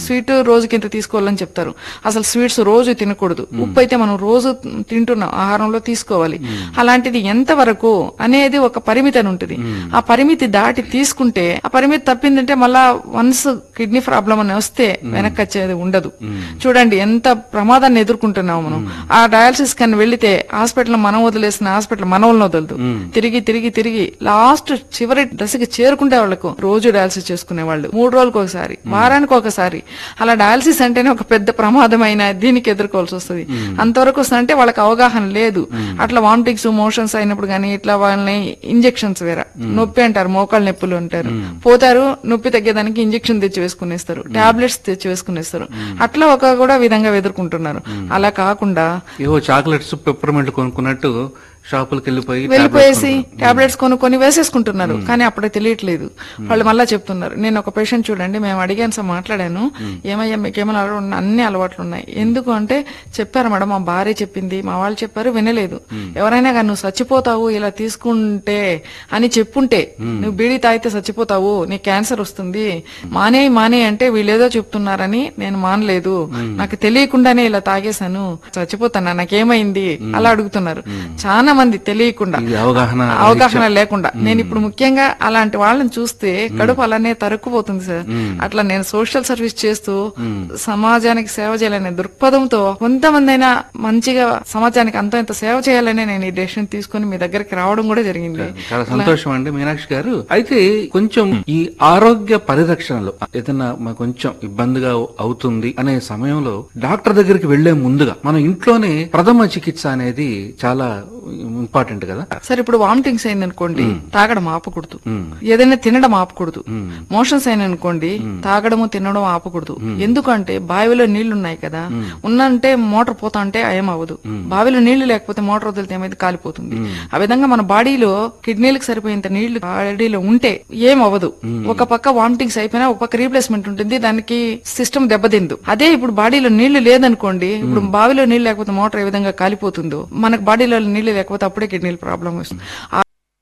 Sweet రోజుకి ఇంత తీసుకోవాలని చెప్తారు అసలు స్వీట్స్ రోజు తినకూడదు ఉప్పు అయితే మనం రోజు తింటున్నాం ఆహారంలో తీసుకోవాలి అలాంటిది ఎంత వరకు అనేది ఒక పరిమితి అని ఉంటుంది ఆ పరిమితి దాటి తీసుకుంటే ఆ పరిమితి తప్పిందంటే మళ్ళా వన్స్ కిడ్నీ ప్రాబ్లం అని వస్తే వెనక్కి వచ్చేది ఉండదు చూడండి ఎంత ప్రమాదాన్ని ఎదుర్కొంటున్నాం మనం ఆ డయాలసిస్ కని వెళ్లితే హాస్పిటల్ మనం వదిలేసిన హాస్పిటల్ మనవలను వదలదు తిరిగి తిరిగి తిరిగి లాస్ట్ చివరి దశకి చేరుకుంటే వాళ్ళకు రోజు డయాలసిస్ చేసుకునే వాళ్ళు మూడు రోజులకు ఒకసారి వారానికి ఒకసారి అలా డయాలసిస్ అంటేనే ఒక పెద్ద ప్రమాదమైన దీనికి ఎదుర్కోవాల్సి వస్తుంది అంతవరకు వస్తుందంటే వాళ్ళకి అవగాహన లేదు అట్లా వామిటింగ్స్ మోషన్స్ అయినప్పుడు కానీ ఇట్లా వాళ్ళని ఇంజెక్షన్స్ వేరే నొప్పి అంటారు మోకాళ్ళ నొప్పులు అంటారు పోతారు నొప్పి తగ్గేదానికి ఇంజెక్షన్ తెచ్చి వేసుకునేస్తారు టాబ్లెట్స్ తెచ్చి వేసుకునేస్తారు అట్లా ఒక కూడా విధంగా ఎదుర్కొంటున్నారు అలా కాకుండా ఏవో చాక్లెట్స్ పెప్పర్మెంట్ కొనుక్కున్నట్టు షాపులకు వెళ్ళిపోయి వెళ్ళిపోయేసి టాబ్లెట్స్ కొనుక్కొని వేసేసుకుంటున్నారు కానీ అప్పుడే తెలియట్లేదు వాళ్ళు మళ్ళా చెప్తున్నారు నేను ఒక పేషెంట్ చూడండి మేము అడిగాను సార్ మాట్లాడాను ఏమయ్యా మీకేమైనా అలవాటు ఉన్నాయి? అన్ని అలవాట్లు ఉన్నాయి ఎందుకు అంటే చెప్పారు మేడం మా భార్య చెప్పింది మా వాళ్ళు చెప్పారు వినలేదు ఎవరైనా కానీ నువ్వు చచ్చిపోతావు ఇలా తీసుకుంటే అని చెప్పుంటే నువ్వు బీడీ తాగితే చచ్చిపోతావు నీకు క్యాన్సర్ వస్తుంది మానే మానే అంటే వీళ్ళేదో చెప్తున్నారని నేను మానలేదు నాకు తెలియకుండానే ఇలా తాగేశాను చచ్చిపోతాను నాకేమైంది అలా అడుగుతున్నారు చాలా మంది తెలియకుండా ఇది అవగాహన అవగాహన లేకుండా నేను ఇప్పుడు ముఖ్యంగా అలాంటి వాళ్ళని చూస్తే కడుపు అలానే తరుక్కుపోతుంది సార్ అట్లా నేను సోషల్ సర్వీస్ చేస్తూ సమాజానికి సేవ చేయాలనే దృక్పథంతో కొంతమంది అయినా మంచిగా సమాజానికి అంత ఇంత సేవ చేయాలనే నేను ఈ డెసిషన్ తీసుకుని మీ దగ్గరికి రావడం కూడా జరిగింది చాలా సంతోషం అండి మీనాక్షి గారు అయితే కొంచెం ఈ ఆరోగ్య పరిరక్షణలో ఏదైనా మాకు కొంచెం ఇబ్బందిగా అవుతుంది అనే సమయంలో డాక్టర్ దగ్గరికి వెళ్లే ముందుగా మన ఇంట్లోనే ప్రథమ చికిత్స అనేది చాలా ఇంపార్టెంట్ కదా సరే ఇప్పుడు వామిటింగ్స్ అయిందనుకోండి తాగడం ఆపకూడదు ఏదైనా తినడం ఆపకూడదు మోషన్స్ అయిననుకోండి తాగడము తినడం ఆపకూడదు ఎందుకంటే బావిలో నీళ్లు ఉన్నాయి కదా ఉన్నంటే మోటార్ పోతా అంటే ఏం అవ్వదు బావిలో నీళ్లు లేకపోతే మోటార్ వదిలితే ఏమైతే కాలిపోతుంది ఆ విధంగా మన బాడీలో కిడ్నీలకు సరిపోయేంత నీళ్లు బాడీలో ఉంటే ఏం అవ్వదు ఒక పక్క వామిటింగ్స్ అయిపోయినా ఒక పక్క రీప్లేస్మెంట్ ఉంటుంది దానికి సిస్టమ్ దెబ్బతిందు అదే ఇప్పుడు బాడీలో నీళ్లు లేదనుకోండి ఇప్పుడు బావిలో నీళ్లు లేకపోతే మోటార్ ఏ విధంగా కాలిపోతుందో మనకు బాడీలో నీళ్లు లేకపోతే అప్పుడే కిడ్నీల ప్రాబ్లం వస్తుంది ఆ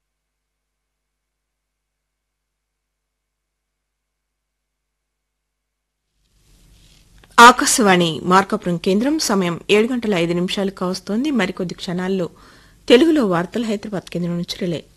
ఆకాశవాణి మార్కాపురం కేంద్రం సమయం ఏడు గంటల ఐదు నిమిషాలు కావస్తోంది మరికొద్ది క్షణాల్లో తెలుగులో వార్తలు హైదరాబాద్ కేంద్రం నుంచి రిలే